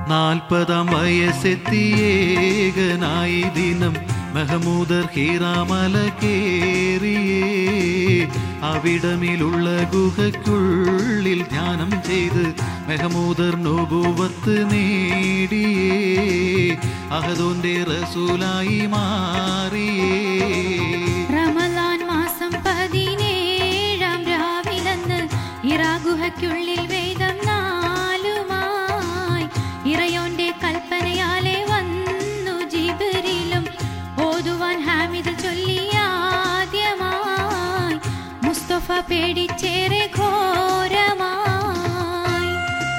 നാൽപ്പതാം വയസ്സെത്തിയേകനായി ദിനം മെഹമൂദർ ഹീറാമല കേറിയേ അവിടമിലുള്ള ഗുഹയ്ക്കുള്ളിൽ ധ്യാനം ചെയ്ത് മെഹമൂദർ നോബുവത്ത് നേടിയേ അഹദോന്റെ റസൂലായി മാറിയേ റമലാൻ മാസം പതിനേഴാം രാവിലന്ന് ഇറാ ഗുഹയ്ക്കുള്ളിൽ വേദം നാലുമായി ഇറയോന്റെ കൽപ്പനയാലെ വന്നു ജിബിരിലും ഓതുവാൻ ഹാമിദ് ചൊല്ലിയാദ്യമായി മുസ്തഫ പേടിച്ചേറെ ഘോരമായി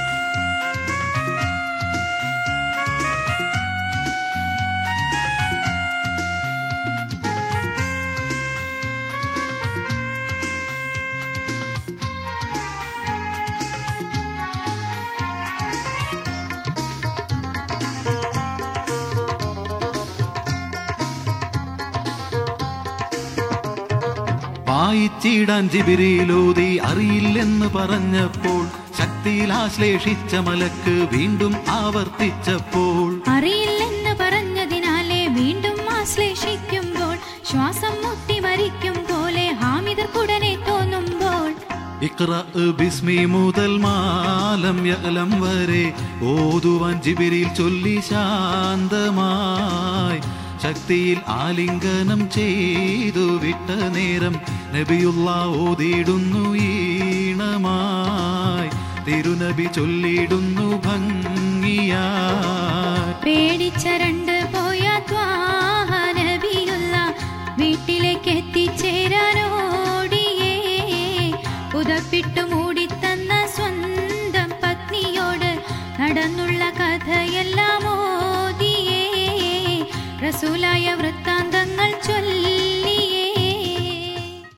വായിച്ചിടാൻ ജിബിരിയിലൂതി അറിയില്ലെന്ന് പറഞ്ഞപ്പോൾ ശക്തിയിൽ ആശ്ലേഷിച്ച മലക്ക് വീണ്ടും ആവർത്തിച്ചപ്പോൾ അറിയില്ലെന്ന് പറഞ്ഞതിനാലെ വീണ്ടും ആശ്ലേഷിക്കുമ്പോൾ ശ്വാസം മുട്ടി മരിക്കും പോലെ ഹാമിദർക്കുടനെ തോന്നുമ്പോൾ ഇഖ്റ ബിസ്മി മുതൽ മാലം യലം വരെ ഓതുവാൻ ജിബിരിൽ ചൊല്ലി ശാന്തമായി ശക്തിയിൽ ആലിംഗനം ചെയ്തു വിട്ട നേരം നബിയുള്ള ഓതിയിടുന്നു ഈണമായി തിരുനബി ചൊല്ലിയിടുന്നു ഭംഗിയായി പേടിച്ച രണ്ട് പോയ ത്വാഹനബിയുള്ള വീട്ടിലേക്ക് എത്തിച്ചേരാനോടിയേ പുതപ്പിട്ടു മൂടിത്തന്ന സ്വന്തം പത്നിയോട് നടന്നുള്ള കഥയെല്ലാം ഓതിയേ റസൂലായ വൃത്ത